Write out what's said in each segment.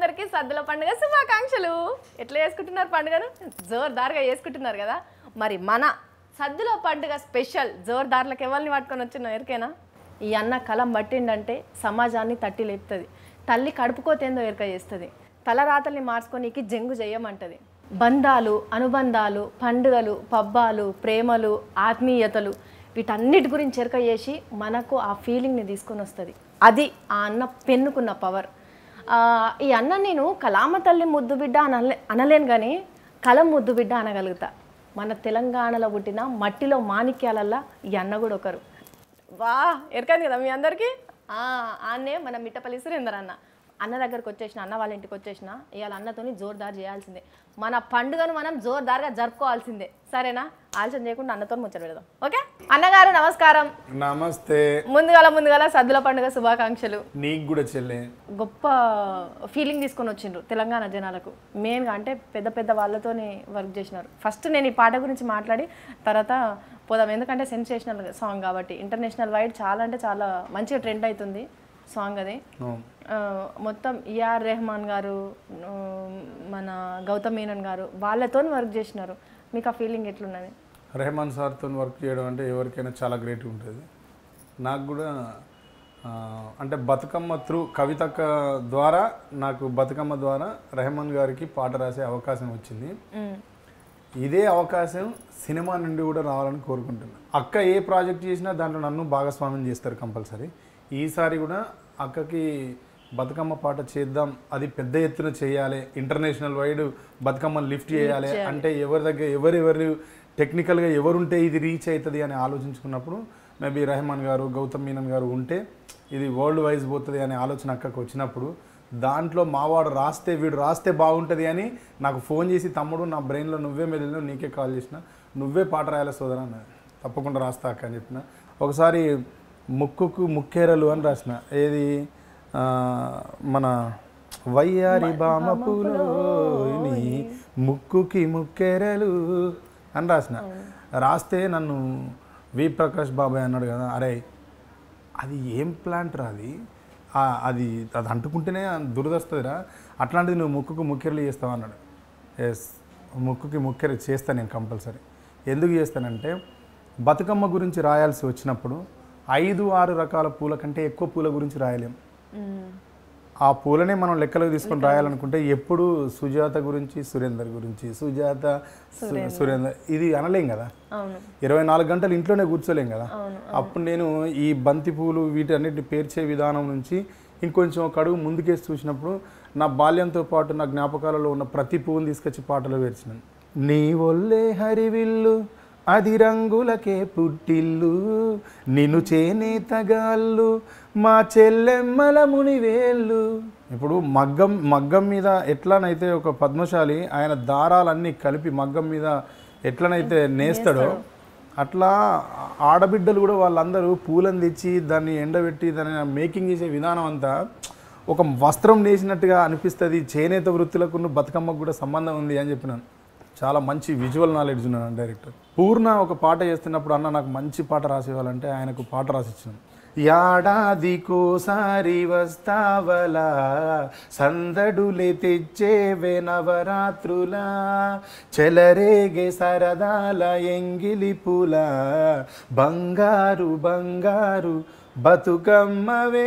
అందరికీ సద్దుల పండుగ శుభాకాంక్షలు ఎట్లా చేసుకుంటున్నారు పండుగను జోర్దార్గా చేసుకుంటున్నారు కదా మరి మన సద్దుల పండుగ స్పెషల్ జోర్దార్లకు ఎవరిని పట్టుకొని వచ్చిన ఎరికేనా ఈ అన్న కలం పట్టిండంటే సమాజాన్ని తట్టి లేపుతుంది తల్లి కడుపుకోతేందో ఎరక చేస్తుంది తలరాతల్ని మార్చుకోనీకి జంగు చేయమంటది బంధాలు అనుబంధాలు పండుగలు పబ్బాలు ప్రేమలు ఆత్మీయతలు వీటన్నిటి గురించి ఎరక చేసి మనకు ఆ ఫీలింగ్ని తీసుకొని వస్తుంది అది ఆ అన్న పెన్నుకున్న పవర్ ఆ, ఈ అన్న నేను కలామ తల్లి ముద్దు బిడ్డ అనలే అనలేను కానీ కలం ముద్దు బిడ్డ అనగలుగుతా మన తెలంగాణలో పుట్టిన మట్టిలో మాణిక్యాలల్లా ఈ అన్న కూడా ఒకరు వా ఎరకాను కదా మీ అందరికీ ఆ, ఆన్నే మన మిట్టపల్లి సురేందర్ అన్న అన్న దగ్గరకు వచ్చేసిన అన్న వాళ్ళ ఇంటికి వచ్చేసిన ఇవాళ అన్నతోని జోర్దార్ చేయాల్సిందే మన పండుగను మనం జోర్దార్గా జరుపుకోవాల్సిందే సరేనా ఆలోచన చేయకుండా అన్నతో ముచ్చట పెడదాం ఓకే అన్నగారు నమస్కారం నమస్తే ముందుగాల ముందుగాల సద్దుల పండుగ శుభాకాంక్షలు నీకు కూడా చెల్లె గొప్ప ఫీలింగ్ తీసుకొని వచ్చిండ్రు తెలంగాణ జనాలకు మెయిన్గా అంటే పెద్ద పెద్ద వాళ్ళతోనే వర్క్ చేసినారు ఫస్ట్ నేను ఈ పాట గురించి మాట్లాడి తర్వాత పోదాం ఎందుకంటే సెన్సేషనల్ సాంగ్ కాబట్టి ఇంటర్నేషనల్ వైడ్ చాలా అంటే చాలా మంచిగా ట్రెండ్ అవుతుంది సాంగ్ అది ఆ, మొత్తం ఈఆర్ రెహమాన్ గారు ఆ, మన గౌతమ్ మీనన్ గారు వాళ్ళతో వర్క్ చేసినారు మీకు ఆ ఫీలింగ్ ఎట్లున్నది రెహమాన్ సార్తో వర్క్ చేయడం అంటే ఎవరికైనా చాలా గ్రేట్ ఉంటుంది నాకు కూడా ఆ, అంటే బతుకమ్మ త్రూ కవితక్క ద్వారా నాకు బతుకమ్మ ద్వారా రెహమాన్ గారికి పాట రాసే అవకాశం వచ్చింది మ్, ఇదే అవకాశం సినిమా నుండి కూడా రావాలని కోరుకుంటున్నాను అక్క ఏ ప్రాజెక్ట్ చేసినా దాంట్లో నన్ను భాగస్వామ్యం చేస్తారు కంపల్సరీ ఈసారి కూడా అక్కకి బతుకమ్మ పాట చేద్దాం అది పెద్ద ఎత్తున చేయాలి ఇంటర్నేషనల్ వైడ్ బతుకమ్మని లిఫ్ట్ చేయాలి అంటే ఎవరి దగ్గర ఎవరెవరు టెక్నికల్గా ఎవరుంటే ఇది రీచ్ అవుతుంది అని ఆలోచించుకున్నప్పుడు మేబీ రెహమాన్ గారు గౌతమ్ మీనన్ గారు ఉంటే ఇది వరల్డ్ వైజ్ పోతుంది అనే ఆలోచన అక్కకు వచ్చినప్పుడు దాంట్లో మావాడు రాస్తే వీడు రాస్తే బాగుంటుంది అని నాకు ఫోన్ చేసి తమ్ముడు నా బ్రెయిన్లో నువ్వే మెదిలిన నీకే కాల్ చేసిన నువ్వే పాట రాయాలి సోదరా అన్నది తప్పకుండా రాస్తా అక్క అని చెప్పిన ఒకసారి ముక్కుకు ముక్కేరలు అని రాసిన ఏది ఆ, మన వయ్యారి బామ పూలోని ముక్కుకి ముక్కెరలు అని రాసిన రాస్తే నన్ను వి ప్రకాష్ బాబాయ్ అన్నాడు కదా అరే అది ఏం ప్లాంట్ రా అది ఆ, అది అది అంటుకుంటేనే దురదొస్తుందిరా అట్లాంటిది నువ్వు ముక్కుకు ముక్కెరలు చేస్తావు అన్నాడు ఎస్ ముక్కుకి ముక్కెర చేస్తాను నేను కంపల్సరీ ఎందుకు చేస్తానంటే బతుకమ్మ గురించి రాయాల్సి వచ్చినప్పుడు ఐదు ఆరు రకాల పూల కంటే ఎక్కువ పూల గురించి రాయలేం మ్, ఆ పూలనే మనం లెక్కలోకి తీసుకొని రాయాలనుకుంటే ఎప్పుడు సుజాత గురించి సురేందర్ గురించి సుజాత సు- సురేందర్ ఇది అనలేం కదా అవును ఇరవై నాలుగు గంటలు ఇంట్లోనే కూర్చోలేం కదా అవును అప్పుడు నేను ఈ బంతి పూలు వీటన్నిటిని పేర్చే విధానం నుంచి ఇంకొంచెం ఒక అడుగు ముందుకేసి చూసినప్పుడు నా బాల్యంతో పాటు నా జ్ఞాపకాలలో ఉన్న ప్రతి పువ్వుని తీసుకొచ్చి పాటలో వేర్చినాను నీ ఒళ్ళే హరివిల్లు అది రంగులకే పుట్టిల్లు నిన్ను చేనేతగాళ్ళు మా చెల్లెమ్మల మునివేళ్ళు ఇప్పుడు మగ్గం మగ్గం మీద ఎట్లనైతే ఒక పద్మశాలి ఆయన దారాలన్నీ కలిపి మగ్గం మీద ఎట్లనైతే నేస్తాడో అట్లా ఆడబిడ్డలు కూడా వాళ్ళందరూ పూలను తెచ్చి దాన్ని ఎండబెట్టి దాన్ని మేకింగ్ చేసే విధానం అంతా ఒక వస్త్రం నేసినట్టుగా అనిపిస్తుంది చేనేత వృత్తులకు బతుకమ్మకు కూడా సంబంధం ఉంది అని చెప్పినాను చాలా మంచి విజువల్ నాలెడ్జ్ ఉన్నాను డైరెక్టర్ పూర్ణ ఒక పాట చేస్తున్నప్పుడు అన్న నాకు మంచి పాట రాసేవాళ్ళంటే ఆయనకు పాట రాసిచ్చాను యాడాదికోసారి వస్తావలా సందడులే తెచ్చేవే నవరాత్రులా చెలరేగే సరదాల ఎంగిలి పూల బంగారు బంగారు బతుకమ్మవే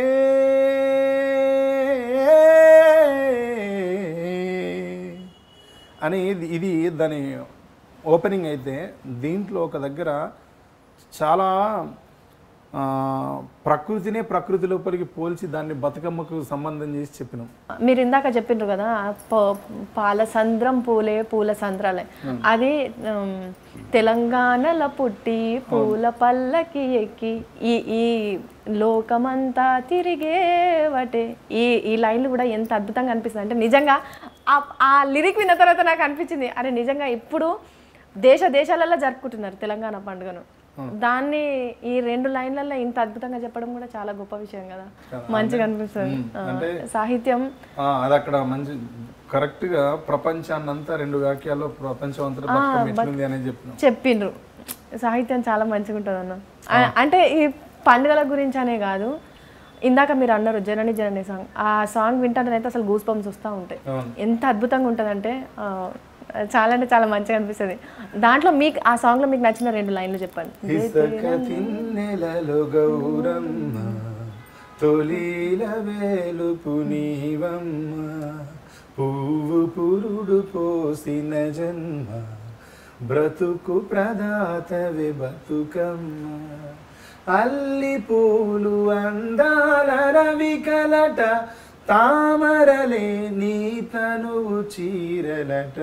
అని ఇది- ఇది దాని ఓపెనింగ్ అయితే దీంట్లో ఒక దగ్గర చాలా ఆ, ప్రకృతినే ప్రకృతి లోపలికి పోల్చి దాన్ని బతుకమ్మకు సంబంధం చేసి చెప్పినాం మీరు ఇందాక చెప్పిండ్రు కదా ప- పాల సంద్రం పూలే పూల సంద్రాలే అది ఉమ్, తెలంగాణలో పుట్టి పూల పల్లకి ఎక్కి ఈ ఈ లోకమంతా తిరిగేవటే ఈ ఈ లైన్లు కూడా ఎంత అద్భుతంగా అనిపిస్తుంది అంటే నిజంగా ఆ ఆ లిరిక్ విన్న తర్వాత నాకు అనిపించింది అరే నిజంగా ఇప్పుడు దేశ దేశాలలో జరుపుకుంటున్నారు తెలంగాణ పండుగను దాన్ని ఈ రెండు లైన్లలో ఇంత అద్భుతంగా చెప్పడం కూడా చాలా గొప్ప విషయం కదా మంచిగా అనిపిస్తుంది ఆ, సాహిత్యం ఆ, అది అక్కడ మంచి కరెక్ట్ గా ప్రపంచాన్నంతా రెండు వాక్యాల్లో ప్రపంచం అంతా బతుకమ్మ ఎట్లుంది అనేది చెప్పినాం చెప్పిండ్రు సాహిత్యం చాలా మంచిగా ఉంటుంది అన్న ఆ, అంటే ఈ పండుగల గురించి అనే కాదు ఇందాక మీరు అన్నారు జనని జనని సాంగ్ ఆ సాంగ్ వింటానైతే అసలు గూస్ బంప్స్ వస్తూ ఉంటాయి అవును. ఎంత అద్భుతంగా ఉంటుందంటే ఆ, చాలా అంటే చాలా మంచిగా అనిపిస్తుంది దాంట్లో మీకు ఆ సాంగ్లో మీకు నచ్చిన రెండు లైన్లు చెప్పండి ఇసక తిన్నెలలో గౌరమ్మ తొలిల వేలుపు నీవమ్మ పువ్వు పురుడు పోసిన జన్మ బ్రతుకు ప్రదాతవే బతుకమ్మ అల్లి పూలు అందాల రవి కలట తామరలే నీ తనువు చీరలట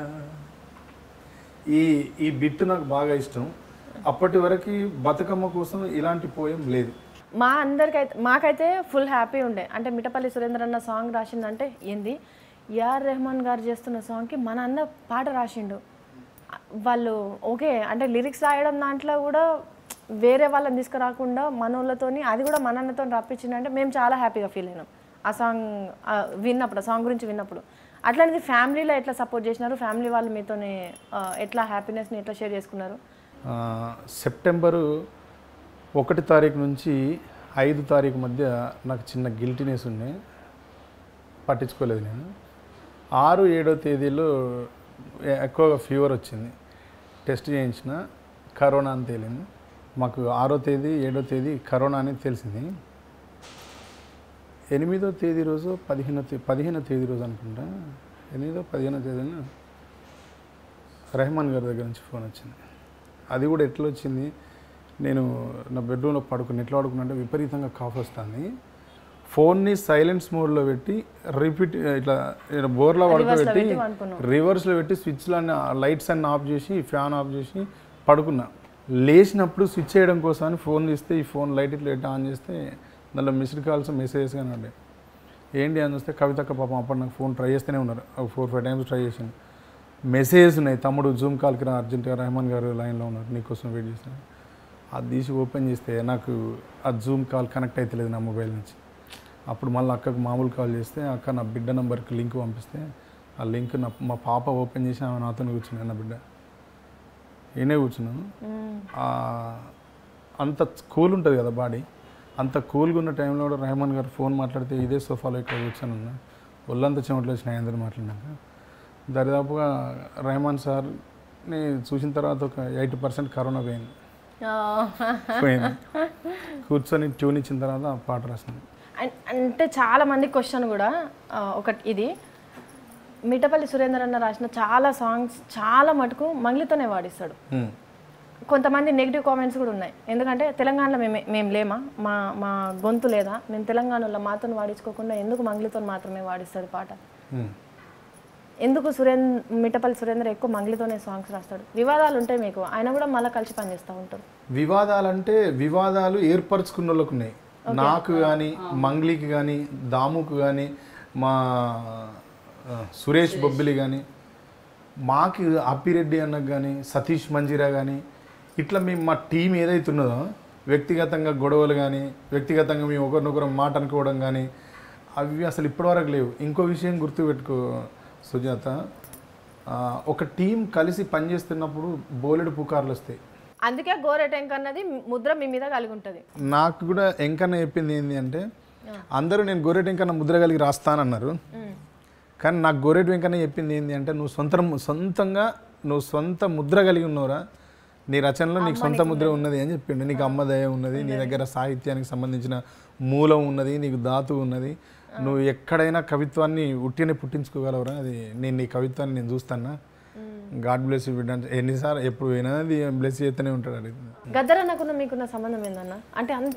ఈ ఈ బిట్ నాకు బాగా ఇష్టం అప్పటి వరకు బతుకమ్మ కోసం ఇలాంటి పోయం లేదు మా అందరికైతే మాకైతే ఫుల్ హ్యాపీ ఉండే అంటే మిఠపల్లి సురేంద్ర అన్న సాంగ్ రాసిందంటే ఏంది ఏఆర్ రెహమాన్ గారు చేస్తున్న సాంగ్కి మన అన్న పాట రాసిండు వాళ్ళు ఓకే అంటే లిరిక్స్ రాయడం దాంట్లో కూడా వేరే వాళ్ళని తీసుకురాకుండా మనోళ్ళతోని అది కూడా మన అన్నతో రప్పించిందంటే మేము చాలా హ్యాపీగా ఫీల్ అయినాం ఆ సాంగ్ ఆ, విన్నప్పుడు ఆ సాంగ్ గురించి విన్నప్పుడు అట్లాంటిది ఫ్యామిలీలో ఎట్లా సపోర్ట్ చేసినారు ఫ్యామిలీ వాళ్ళు మీతోనే ఆ, ఎట్లా హ్యాపీనెస్ని ఎట్లా షేర్ చేసుకున్నారు ఆ, సెప్టెంబరు ఒకటి తారీఖు నుంచి ఐదు తారీఖు మధ్య నాకు చిన్న గిల్టీనెస్ ఉండే పట్టించుకోలేదు నేను ఆరు ఏడో తేదీలో ఎ- ఎక్కువగా ఫీవర్ వచ్చింది టెస్ట్ చేయించిన కరోనా అని తేలింది మాకు ఆరో తేదీ ఏడో తేదీ కరోనా అని తెలిసింది ఎనిమిదో తేదీ రోజు పదిహేనో తే పదిహేనో తేదీ రోజు అనుకుంటా ఎనిమిదో పదిహేనో తేదీన రెహమాన్ గారి దగ్గర నుంచి ఫోన్ వచ్చింది అది కూడా ఎట్లా వచ్చింది నేను నా బెడ్రూమ్లో పడుకుని ఎట్లా పడుకున్నా అంటే విపరీతంగా కాఫ్ వస్తుంది ఫోన్ని సైలెన్స్ మోడ్లో పెట్టి రిపీట్ ఇట్లా ఇట్లా బోర్లో పడుకోబెట్టి పెట్టి పడుకున్నావు. రివర్స్లో పెట్టి స్విచ్లు అన్ని లైట్స్ అన్ని ఆఫ్ చేసి ఫ్యాన్ ఆఫ్ చేసి పడుకున్నా లేచినప్పుడు స్విచ్ చేయడం కోసం అని ఫోన్ తీస్తే ఈ ఫోన్ లైట్ ఇట్లా ఇట్లా ఆన్ చేస్తే దానిలో మిస్డ్ కాల్స్ మెసేజెస్ కానీ ఉండే ఏంటి అని చూస్తే కవితక్క పాపం అప్పుడు నాకు ఫోన్ ట్రై చేస్తూనే ఉన్నారు ఒక ఫోర్ ఫైవ్ టైమ్స్ ట్రై చేశాను మెసేజెస్ ఉన్నాయి తమ్ముడు జూమ్ కాల్కి రా అర్జెంటుగా రెహమాన్ గారు లైన్లో ఉన్నారు నీకోసం వెయిట్ చేశాను అది తీసి ఓపెన్ చేస్తే నాకు ఆ జూమ్ కాల్ కనెక్ట్ అవుతలేదు నా మొబైల్ నుంచి అప్పుడు మళ్ళీ అక్కకు మామూలు కాల్ చేస్తే అక్క నా బిడ్డ నెంబర్కి లింక్ పంపిస్తే ఆ లింక్ నా మా పాప ఓపెన్ చేసి ఆమె నాతో కూర్చున్నాను నా బిడ్డ ఈయనే కూర్చున్నాను ఆ, అంత కూల్ ఉంటుంది కదా బాడీ అంత కూల్గా ఉన్న టైంలో కూడా రెహమాన్ గారు ఫోన్ మాట్లాడితే ఇదే సోఫాలో ఇక్కడ కూర్చొని ఉన్నా ఒళ్ళంతా చెమటలు వచ్చినాయి అందరూ మాట్లాడినాక దరిదాపుగా రెహమాన్ సార్ని చూసిన తర్వాత ఒక ఎయిటీ పర్సెంట్ కరోనా పోయింది పోయింది కూర్చొని ట్యూన్ ఇచ్చిన తర్వాత ఆ పాట రాసింది అన్- అంటే చాలా మంది క్వశ్చన్ కూడా ఆ, ఒకటి ఇది మిఠపల్లి సురేందర్ అన్న రాసిన చాలా సాంగ్స్ చాలా మటుకు మంగ్లీతోనే వాడిస్తాడు హ్మ్. కొంతమంది నెగిటివ్ కామెంట్స్ కూడా ఉన్నాయి ఎందుకంటే తెలంగాణలో మేము మేము లేమా మా మా గొంతు లేదా మేము తెలంగాణలో మాతో వాడించుకోకుండా ఎందుకు మంగ్లీతో మాత్రమే వాడిస్తాడు పాట హ్మ్. ఎందుకు సురేంద్ర మిఠపల్లి సురేందర్ ఎక్కువ మంగ్లీతోనే సాంగ్స్ రాస్తాడు వివాదాలు ఉంటాయి మీకు ఆయన కూడా మళ్ళీ కలిసి పనిచేస్తూ ఉంటారు వివాదాలంటే వివాదాలు ఏర్పరచుకున్న వాళ్ళకు ఉన్నాయి నాకు కానీ మంగ్లీకి కానీ దాముకు కానీ మా ఆ, సురేష్ బొబ్బిలి కానీ మాకు అప్పిరెడ్డి అన్నకు కానీ సతీష్ మంజీరా కానీ ఇట్లా మేము మా టీం ఏదైతే ఉన్నదో వ్యక్తిగతంగా గొడవలు కానీ వ్యక్తిగతంగా మేము ఒకరినొకరు మాట అనుకోవడం కానీ అవి అసలు ఇప్పటివరకు లేవు ఇంకో విషయం గుర్తుపెట్టుకో సుజాత ఆ, ఒక టీం కలిసి పనిచేస్తున్నప్పుడు బోలెడు పుకార్లు వస్తాయి అందుకే గోరెటెంక్ అన్నది ముద్ర మీ మీద కలిగి ఉంటుంది నాకు కూడా ఎంకన్న చెప్పింది ఏంటి అంటే అందరూ నేను గోరెటి వెంకన్న ముద్ర కలిగి రాస్తానన్నారు కానీ నాకు గోరెటి వెంకన్న చెప్పింది ఏంటి అంటే నువ్వు సొంత సొంతంగా నువ్వు సొంత ముద్ర కలిగి ఉన్నావురా నీ రచనలో నీకు సొంత ముద్ర ఉన్నది అని చెప్పిండు నీకు అమ్మదయ ఉన్నది నీ దగ్గర సాహిత్యానికి సంబంధించిన మూలం ఉన్నది నీకు ధాతు ఉన్నది నువ్వు ఎక్కడైనా కవిత్వాన్ని ఉట్టినే పుట్టించుకోగలవురా అది నేను నీ కవిత్వాన్ని నేను చూస్తానా గాడ్ బ్లెస్ యూ బిడ్డ అంటే ఎన్నిసార్లు ఎప్పుడు పోయినా అది బ్లెస్ చేస్తూనే ఉంటాడు అది గద్దరన్నకున్న మీకున్న సంబంధం ఏందన్న అంటే అంత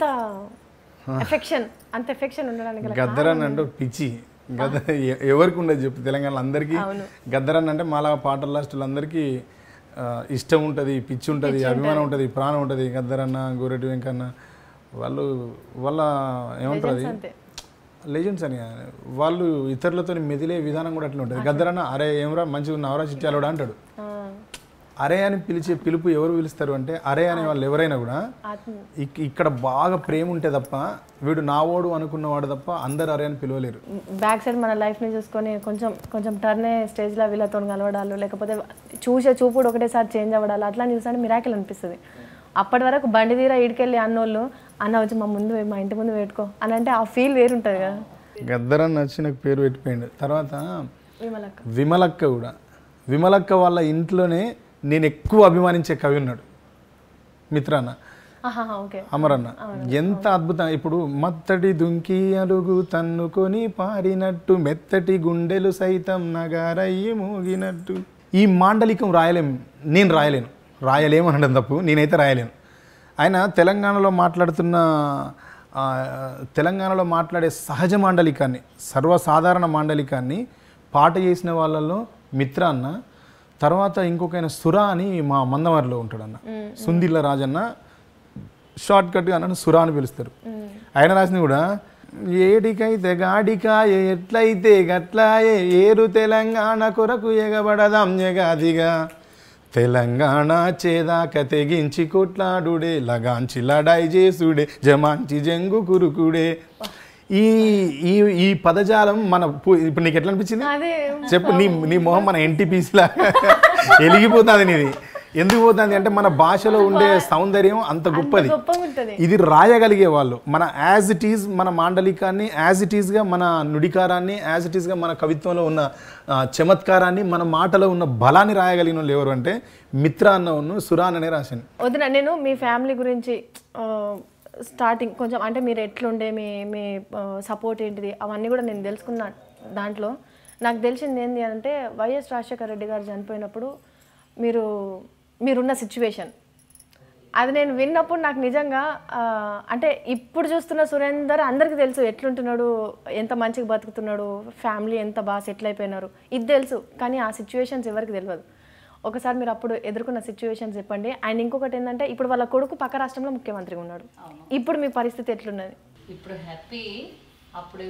ఎఫెక్షన్ అంత ఎఫెక్షన్ ఉండడానికి గల గద్దరన్ అంటే ఒక పిచ్చి గద్ద ఎ- ఎవరికి ఉండదు చెప్పు తెలంగాణలో అందరికీ గద్దరన్ అంటే మాలా పాటల లాస్టులు అందరికీ ఆ, ఇష్టం ఉంటుంది పిచ్చి ఉంటుంది అభిమానం ఉంటుంది ప్రాణం ఉంటుంది గద్దరన్న గోరెడ్డి వెంకన్న వాళ్ళు వాళ్ళ ఏమంటారు అది అంతే లెజెండ్స్ అని వాళ్ళు ఇతరులతో మెదిలే విధానం కూడా అట్లా ఉంటుంది గద్దరన్న అరే ఏమరా మంచిగా ఉన్నావరా చిట్టాలోడా అంటాడు ఆ, అరే అని పిలిచే పిలుపు ఎవరు పిలుస్తారు అంటే అరే అనే వాళ్ళు ఎవరైనా కూడా ఆత్మ ఇక్- ఇక్కడ బాగా ప్రేమ ఉంటే తప్ప వీడు నావోడు అనుకున్నవాడు తప్ప అందరు అరే అని పిలవలేరు బ్యాక్ సైడ్ మన లైఫ్ని చూసుకొని కొంచెం కొంచెం టర్న్ స్టేజ్లో వీళ్ళతో కలవడాలు లేకపోతే చూసే చూపుడు ఒకటేసారి చేంజ్ అవ్వడాలు అట్లా చూసాను మిరాకిల్ అనిపిస్తుంది అప్పటి వరకు బండి తీర ఈడికెళ్ళి అన్నోళ్ళు అన్న వచ్చి మా ముందు మా ఇంటి ముందు పెట్టుకో అని అంటే ఆ ఫీల్ వేరుంటుంది కదా గద్దరని వచ్చి నాకు పేరు పెట్టిపోయిండు తర్వాత విమలక్క విమలక్క కూడా విమలక్క వాళ్ళ ఇంట్లోనే నేను ఎక్కువ అభిమానించే కవి ఉన్నాడు మిత్రాన్న ఆహాహా, ఓకే అమరన్న ఎంత అద్భుతం ఇప్పుడు మత్తటి దుంకి అలుగు తన్నుకొని పారినట్టు మెత్తటి గుండెలు సైతం నగారయ్యి మోగినట్టు ఈ మాండలికం రాయలేం నేను రాయలేను రాయలేము అనడం తప్పు నేనైతే రాయలేను ఆయన తెలంగాణలో మాట్లాడుతున్న ఆ, తెలంగాణలో మాట్లాడే సహజ మాండలికాన్ని సర్వసాధారణ మాండలికాన్ని పాట చేసిన వాళ్ళల్లో మిత్ర అన్న తర్వాత ఇంకొక ఆయన సురా అని మా మందమరిలో ఉంటాడన్న సుందిల్ల రాజన్న షార్ట్ కట్గా నన్ను సురా అని పిలుస్తారు ఆయన రాసింది కూడా ఏడికైతే గాడికాయ ఎట్లయితే గట్లాయే ఏరు తెలంగాణ కొరకు ఎగబడదాం ఎగాదిగా తెలంగాణ చేదాక తెగించి కొట్లాడుడే లగాంచి లడాయి చేసుడే జమాంచి జంగు కురుకుడే ఈ ఈ ఈ పదజాలం మన పు- ఇప్పుడు నీకు ఎట్లా అనిపించింది అదే చెప్పు నీ నీ మొహం మన ఎన్టీపీసీ లాగా వెలిగిపోతుంది నీది ఎందుకు పోతుంది అంటే మన భాషలో ఉండే సౌందర్యం అంత గొప్పది గొప్పగా ఉంటుంది ఇది రాయగలిగే వాళ్ళు మన యాజ్ ఇట్ ఈజ్ మన మాండలికాన్ని యాజ్ ఇట్ ఈజ్గా మన నుడికారాన్ని యాజ్ ఇట్ ఈజ్గా మన కవిత్వంలో ఉన్న ఆ, చమత్కారాన్ని మన మాటలో ఉన్న బలాన్ని రాయగలిగిన వాళ్ళు ఎవరు అంటే మిత్ర అన్నవును సురాన్ అనే రాశాను వదిన నేను మీ ఫ్యామిలీ గురించి స్టార్టింగ్ కొంచెం అంటే మీరు ఎట్లుండే మీ మీ సపోర్ట్ ఏంటిది అవన్నీ కూడా నేను తెలుసుకున్న దాంట్లో నాకు తెలిసింది ఏంటి అంటే వైఎస్ రాజశేఖర రెడ్డి గారు చనిపోయినప్పుడు మీరు మీరున్న సిచ్యువేషన్ అది నేను విన్నప్పుడు నాకు నిజంగా ఆ, అంటే ఇప్పుడు చూస్తున్న సురేందర్ అందరికీ తెలుసు ఎట్లుంటున్నాడు ఎంత మంచిగా బతుకుతున్నాడు ఫ్యామిలీ ఎంత బాగా సెటిల్ అయిపోయినారు ఇది తెలుసు కానీ ఆ సిచ్యువేషన్స్ ఎవరికి తెలియదు ఒకసారి మీరు అప్పుడు ఎదుర్కొన్న సిచ్యువేషన్స్ చెప్పండి అండ్ ఇంకొకటి ఏంటంటే ఇప్పుడు వాళ్ళ కొడుకు పక్క రాష్ట్రంలో ముఖ్యమంత్రిగా ఉన్నాడు ఇప్పుడు మీ పరిస్థితి ఎట్లున్నది ఇప్పుడు హ్యాపీ అప్పుడు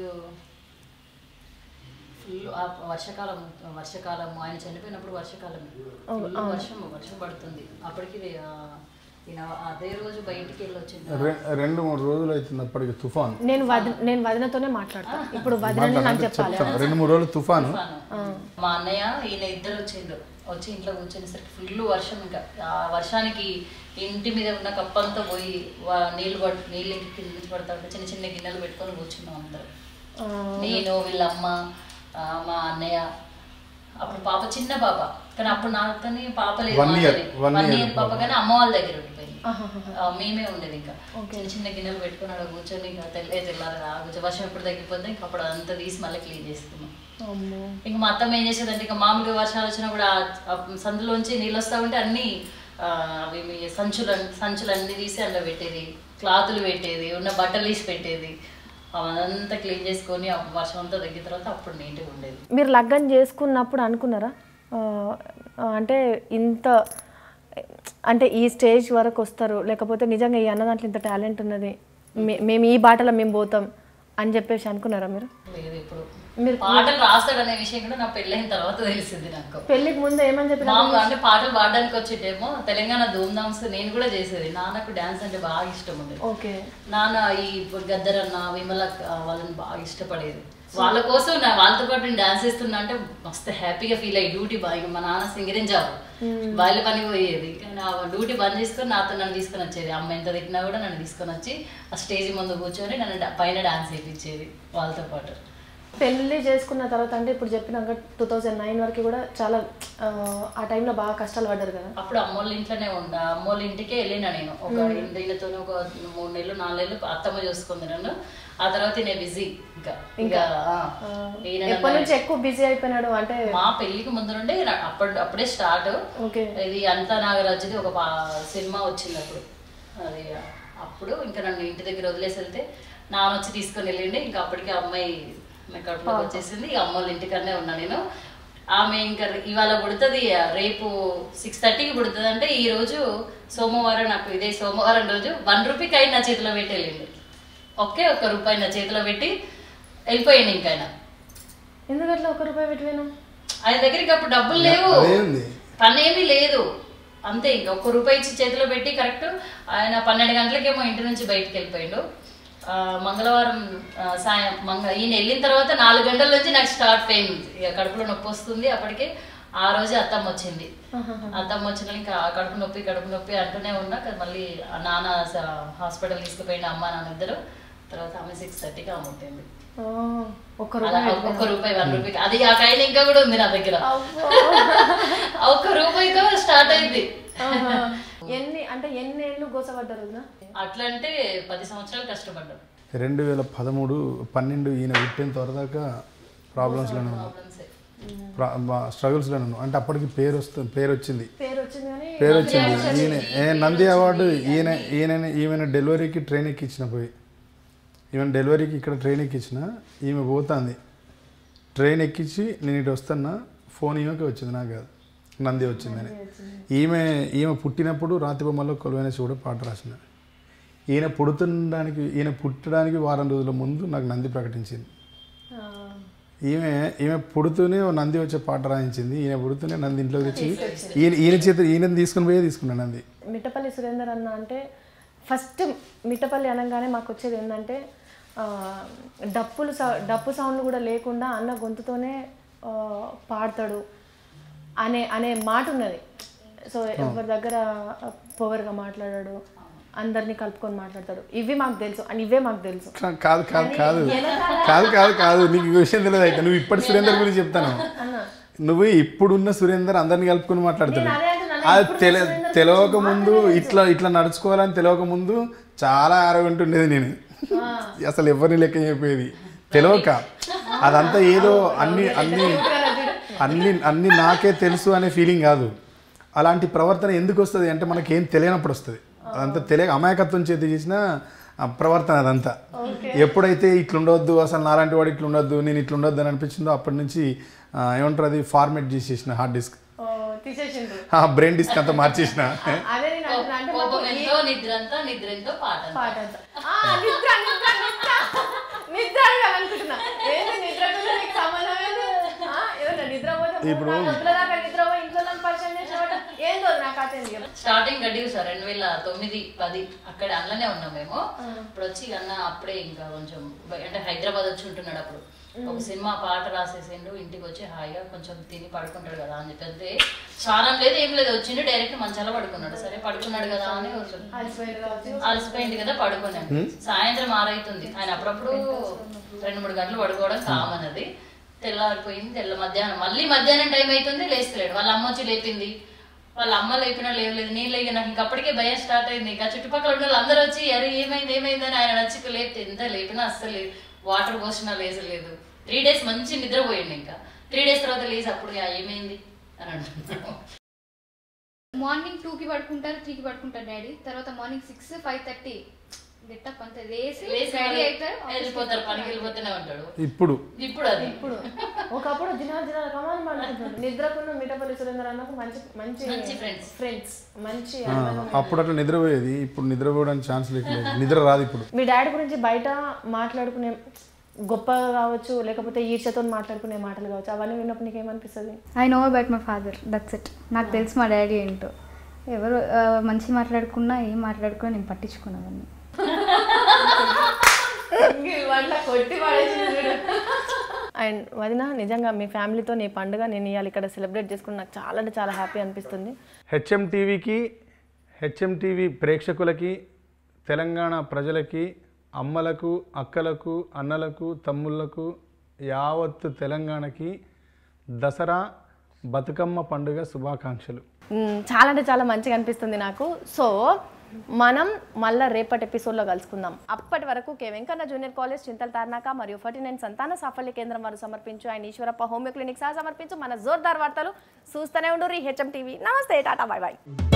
ఫుల్ వర్షాకాలం వర్షాకాలం ఆయన చనిపోయినప్పుడు వర్షాకాలం ఫుల్ వర్షం వర్షం పడుతుంది అప్పటికి ఆ, ఈయన అదే రోజు బయటికి వెళ్ళి వచ్చింది రె- రెండు మూడు రోజులు అవుతుంది అప్పటికి తుఫాన్ నేను వదిన నేను వదినతోనే మాట్లాడతాను ఇప్పుడు వదిన నాకు చెప్పాలి చెప్తాను రెండు మూడు రోజులు తుఫాను మా అన్నయ్య ఈయన ఇద్దరు వచ్చిండ్రు వచ్చి ఇంట్లో కూర్చునేసరికి ఫుల్ వర్షం ఇంకా ఆ వర్షానికి ఇంటి మీద ఉన్న కప్పంతా పోయి వా- నీళ్ళు పడు నీళ్ళు ఇంటి కింద నుంచి పడతా ఉంటే చిన్న చిన్న గిన్నెలు పెట్టుకొని కూర్చున్నాం అందరం నేను వీళ్ళమ్మ ఆ, మా అన్నయ్య అప్పుడు పాప చిన్న పాప కానీ అప్పుడు నాకు కానీ పాప లేదు One మా year, అన్నయ్యని. one వన్ year ఇయర్ పాప పాప. కానీ అమ్మ వాళ్ళ దగ్గర ఉండిపోయింది ఆ, మేమే ఉండేది ఇంకా చిన్న చిన్న గిన్నెలు పెట్టుకొని అక్కడ కూర్చొని ఇంకా తెల్లే తెల్లారి రా కొంచెం వర్షం ఎప్పుడు తగ్గిపోతే ఇంకా అప్పుడు అదంతా తీసి మళ్ళీ క్లీన్ చేసుకున్నాం అమ్మో ఇంకా మా అత్తమ్మ ఏం చేసేదంటే ఇంకా మామూలుగా వర్షాలు వచ్చినా కూడా ఆ- ఆ సందులోంచి నీళ్ళు వస్తా ఉంటే అన్ని ఆ, అవి మీ సంచులు సంచులు అన్ని తీసి అందులో పెట్టేది క్లాతులు పెట్టేది ఉన్న బట్టలు తీసి పెట్టేది అవంతా క్లీన్ చేసుకొని ఆ వర్షం అంతా తగ్గిన తర్వాత అప్పుడు నీట్గా ఉండేది మీరు లగ్గం చేసుకున్నప్పుడు అనుకున్నారా ఆ, ఆ, అంటే ఇంత అంటే ఈ స్టేజ్ వరకు వస్తారు లేకపోతే నిజంగా ఈ అన్న దాంట్లో ఇంత టాలెంట్ ఉన్నది మే- మేము ఈ బాటలో మేము పోతాం అని చెప్పేసి అనుకున్నారా మీరు లేదు ఇప్పుడు మీరు- పాటలు రాస్తాడనే విషయం కూడా నా పెళ్ళైన తర్వాత తెలిసింది నాకు పెళ్ళికి ముందు ఏమని చెప్పిన మామూలుగా అంటే పాటలు పాడడానికి వచ్చేటేమో తెలంగాణ ధూమ్ ధామ్స్ నేను కూడా చేసేది నాన్నకు డాన్స్ అంటే బాగా ఇష్టం ఉండేది ఓకే నాన్న ఈ గద్దరన్న విమల వాళ్ళని బాగా ఇష్టపడేది వాళ్ళ కోసం నా వాళ్ళతో పాటు నేను డాన్స్ చేస్తున్నా అంటే మస్తు హ్యాపీగా ఫీల్ అయ్యి డ్యూటీ బాగా మా నాన్న సింగరింగ్ జాబ్ వాళ్ళ పని పోయేది కానీ ఆ డ్యూటీ బంద్ చేసుకొని నాతో నన్ను తీసుకొని వచ్చేది అమ్మ ఎంత తిట్టినా కూడా నన్ను తీసుకొని వచ్చి ఆ స్టేజ్ ముందు కూర్చొని నన్ను డా- పైన డాన్స్ చేయించేది వాళ్ళతో పాటు పెళ్లి చేసుకున్న తర్వాత అంటే ఇప్పుడు చెప్పినాక టూ థౌజండ్ నైన్ వరకు కూడా చాలా ఆ, ఆ టైంలో బాగా కష్టాలు పడ్డారు కదా అప్పుడు అమ్మోళ్ళ ఇంట్లోనే ఉండ అమ్మోళ్ళ ఇంటికే వెళ్ళినా నేను ఒక ఈయనతో ఒక మూడు నెలలు నాలుగు నెలలు అత్తమ్మ చూసుకుంది నన్ను ఆ తర్వాత నేను బిజీ ఇంకా ఇంకా ఆ, ఈయన నన్ను- ఎప్పటి నుంచి ఎక్కువ బిజీ అయిపోయినాడు అంటే మా పెళ్ళికి ముందు నుండి నా- అప్పుడు అప్పుడే స్టార్ట్ ఓకే ఇది అంతా నాగరాజుది ఒక పా- సినిమా వచ్చింది అప్పుడు అది అప్పుడు ఇంకా నన్ను ఇంటి దగ్గర వదిలేసి వెళ్తే నాన్న వచ్చి తీసుకొని వెళ్ళిండి ఇంకా అప్పటికి ఆ అమ్మాయి నా కడుపులోకి వచ్చేసింది ఇక అమ్మ వాళ్ళ ఇంటికన్నా ఉన్నా నేను ఆమె ఇంకా ఇవాళ పుడుతుంది రేపు సిక్స్ థర్టీకి పుడుతుంది అంటే ఈ రోజు సోమవారం నాకు ఇదే సోమవారం రోజు వన్ రూపీకి అయిన నా చేతిలో పెట్టి వెళ్ళిండు ఒకే ఒక్క రూపాయి నా చేతిలో పెట్టి వెళ్ళిపోయాను ఇంకా ఆయన ఎందుకట్లా ఒక రూపాయి పెట్టిపోయినా ఆయన దగ్గరికి అప్పుడు డబ్బులు లేవు అదేంది పని ఏమీ లేదు అంతే ఇంక ఒక్క రూపాయి ఇచ్చి చేతిలో పెట్టి కరెక్ట్ ఆయన పన్నెండు గంటలకేమో ఇంటి నుంచి బయటికి వెళ్ళిపోయిండు ఆ, మంగళవారం ఆ, సాయం మంగ ఈయన వెళ్ళిన తర్వాత నాలుగు గంటల నుంచి నాకు స్టార్ట్ పెయిన్ ఇక కడుపులో నొప్పి వస్తుంది అప్పటికే ఆ రోజే అత్తమ్మ వచ్చింది అత్తమ్మ వచ్చిన ఇంకా కడుపు నొప్పి కడుపు నొప్పి అంటూనే ఉన్నా కదా మళ్ళీ ఆ నాన్న స- హాస్పిటల్ తీసుకుపోయింది అమ్మ నాన్న ఇద్దరు తర్వాత ఆమె సిక్స్ థర్టీకి ఆమె ఉంటుంది ఓ, ఒక్క అలా రూపాయి ఒక్క రూపాయి వన్ రూపాయి అది ఆ కైన్ ఇంకా కూడా ఉంది నా దగ్గర అబ్బో. ఆ ఒక్క రూపాయితో స్టార్ట్ అయింది ఆహా. ఎన్ని అంటే ఎన్ని ఏళ్ళు గోసపడ్డారు వదినా? అట్లా అంటే పది సంవత్సరాలు కష్టపడ్డాం రెండు వేల పదమూడు పన్నెండు ఈయన పుట్టిన తర్వాత ప్రాబ్లమ్స్లోనే ఉన్నాను ప్రాబ్లమ్స్ స్ట్రగుల్స్లోనే ఉన్నాను అంటే అప్పటికి పేరు వస్తుంది పేరు వచ్చింది పేరు వచ్చింది కానీ పేరు వచ్చింది ఈయన ఏ నంది అవార్డు ఈయన ఈయన ఈమెను డెలివరీకి ట్రైన్ ఎక్కించిన పోయి ఈమెను డెలివరీకి ఇక్కడ ట్రైన్ ఎక్కించిన ఈమె పోతుంది ట్రైన్ ఎక్కించి నేను ఇటు వస్తున్నా ఫోన్ ఈమెకి వచ్చింది నాకు కాదు నంది వచ్చిందని ఈమె ఈమె పుట్టినప్పుడు రాతి బొమ్మలో కొలువైన శివుడు పాట రాసిన ఈయన పుడుతుండడానికి ఈయన పుట్టడానికి వారం రోజుల ముందు నాకు నంది ప్రకటించింది ఆ, ఈమె ఈమె పుడుతూనే ఓ నంది వచ్చే పాట రాయించింది ఈయన పుడుతూనే నంది ఇంట్లో తెచ్చి ఈయన ఈయన చేత ఈయన తీసుకుని పోయే తీసుకున్నాను నంది మిట్టపల్లి సురేందర్ అన్న అంటే ఫస్ట్ మిట్టపల్లి అనగానే మాకు వచ్చేది ఏంటంటే ఆ, డప్పులు సౌ డప్పు సౌండ్ కూడా లేకుండా అన్న గొంతుతోనే ఆ, పాడతాడు అనే అనే మాట ఉన్నది సో ఎవరి దగ్గర పొగరుగా మాట్లాడాడు అందరినీ కలుపుకొని మాట్లాడతాడు ఇవి మాకు తెలుసు అండ్ ఇవే మాకు తెలుసు కా- కాదు కాదు కాదు కాదు కాదు కాదు నీకు ఈ విషయం తెలియదు అయితే నువ్వు ఇప్పటి సురేందర్ గురించి చెప్తాను అన్న నువ్వు ఇప్పుడున్న సురేందర్ అందరిని కలుపుకొని మాట్లాడతాడు నేను అదే అంటున్నాను. అది తెల తెలియక ముందు ఇట్లా ఇట్లా నడుచుకోవాలని తెలియక ముందు చాలా ఆరోగ్యం ఉండేది నేను అసలు ఎవరిని లెక్క చెప్పేది తెలియక అదంతా ఏదో అన్ని అన్ని అన్ని అన్ని నాకే తెలుసు అనే ఫీలింగ్ కాదు అలాంటి ప్రవర్తన ఎందుకు వస్తుంది అంటే మనకేం తెలియనప్పుడు వస్తుంది అదంతా తెలియక అమాయకత్వం చేతి చేసిన ఆ ప్రవర్తన అదంతా ఎప్పుడైతే ఇట్లుండొద్దు అసలు నాలాంటి వాడు ఇట్లుండొద్దు నేను ఇట్లుండొద్దు అని అనిపించిందో అప్పటి నుంచి ఆ, ఏమంటారు అది ఫార్మేట్ చేసేసిన హార్డ్ డిస్క్ ఓ, తీసేసిండ్రు బ్రెయిన్ డిస్క్ అంతా మార్చేసిన అదే నేను అంటున్నా అంటే మాకు కోపం ఎంతో నిద్ర అంతా నిద్ర ఎంతో పాట అంతా. పాట అంతా. ఆ, నిద్ర నిద్ర నిద్ర నిద్ర అని అనుకుంటున్నా ఏంది నిద్రకు నీకు సంబంధం ఏంది? ఆ, ఏదైనా నిద్ర పోతే మూడు నాలుగు గంటల దాకా నిద్ర పోయి ఇంట్లో నన్ను పరిచయం చేసేవాడు ఏందో నాకు కథ ఏంది చెప్పు. స్టార్టింగ్ గడ్డి సార్ రెండు వేల తొమ్మిది పది అక్కడ అందులోనే ఉన్నాం మేము ఇప్పుడు వచ్చి అన్న అప్పుడే ఇంకా కొంచెం బయ- అంటే హైదరాబాద్ వచ్చి ఉంటున్నాడు అప్పుడు ఒక సినిమా పాట రాసేసిండు ఇంటికి వచ్చి హాయిగా కొంచెం తిని పడుకుంటాడు కదా అని చెప్పి అంతే స్నానం లేదు ఏం లేదు వచ్చిండు డైరెక్ట్ మంచాల పడుకున్నాడు సరే పడుకున్నాడు కదా అని కొంచెం అలసిపోయింది కావచ్చు. అలసిపోయింది కదా పడుకున్నాను సాయంత్రం ఆరైతుంది ఆయన అప్పుడప్పుడు రెండు మూడు గంటలు పడుకోవడం కామన్ అది తెల్లారిపోయింది తెల్ల మధ్యాహ్నం మళ్ళీ మధ్యాహ్నం టైం అవుతుంది లేస్తలేడు వాళ్ళ అమ్మ వచ్చి లేపింది వాళ్ళ అమ్మ లేపినా లేవలేదు నేను లేక నాకు ఇంక అప్పటికే భయం స్టార్ట్ అయింది ఇంకా చుట్టుపక్కల ఉన్న వాళ్ళు అందరూ వచ్చి అరే ఏమైంది ఏమైంది అని ఆయన నచ్చి లేపితే ఎంత లేపినా అస్సలు వాటర్ పోసినా లేసలేదు త్రీ డేస్ మంచి నిద్రపోయింది ఇంకా త్రీ డేస్ తర్వాత లేచి అప్పుడు "ఆ, ఏమైంది అని అంటున్నాను మార్నింగ్ టూకి పడుకుంటారు త్రీకి పడుకుంటారు డాడీ తర్వాత morning six five thirty get up అంతే లేసి లేచి రెడీ మళ్ళీ అవుతారు వెళ్ళిపోతారు పనికి వెళ్ళిపోతూనే ఉంటాడు ఇప్పుడు ఇప్పుడు అది ఇప్పుడు ఒకప్పుడు దినాలు దినాలు కమాలి మాట్లాడుతుంటాడు నిద్రకున్న మిఠపల్లి సురేందర్ అన్నకు మంచి మంచి మంచి friends. ఫ్రెండ్స్ మంచి ఆ, అప్పుడు అట్లా నిద్రపోయేది ఇప్పుడు నిద్రపోవడానికి ఛాన్స్ లేదు నిద్ర రాదు ఇప్పుడు మీ డాడీ గురించి బయట మాట్లాడుకునే గొప్పగా కావచ్చు లేకపోతే ఈర్ష్యతో మాట్లాడుకునే మాటలు కావచ్చు అవన్నీ విన్నప్పుడు నీకు ఏమనిపిస్తుంది I know about my father that's it నాకు తెలుసు మా డాడీ ఏంటో ఎవరు ఆ, మంచి మాట్లాడుకున్నా ఏం మాట్లాడుకున్నా నేను పట్టించుకున్నాను అండ్ వదిన నిజంగా మీ ఫ్యామిలీతో నీ పండుగ నేను ఇవాళ ఇక్కడ సెలబ్రేట్ చేసుకుని నాకు చాలా అంటే చాలా హ్యాపీ అనిపిస్తుంది హెచ్ఎం టీవీకి హెచ్ఎం టీవీ ప్రేక్షకులకి తెలంగాణ ప్రజలకి అమ్మలకు అక్కలకు అన్నలకు తమ్ముళ్ళకు యావత్తు తెలంగాణకి దసరా బతుకమ్మ పండుగ శుభాకాంక్షలు మ్, చాలా అంటే చాలా మంచిగా అనిపిస్తుంది నాకు సో మనం మళ్ళా రేపటి ఎపిసోడ్లో కలుసుకుందాం అప్పటి వరకు K Venkanna junior college Chintala Tarnaka మరియు ఫార్టీ నైన్ సంతాన సాఫల్య కేంద్రం వారు సమర్పించు ఆయన ఈశ్వరప్ప హోమియో క్లినిక్ సహా సమర్పించు మన జోర్దార్ వార్తలు చూస్తూనే ఉండు హెచ్ఎం టీవీ నమస్తే టాటా బాయ్ బాయ్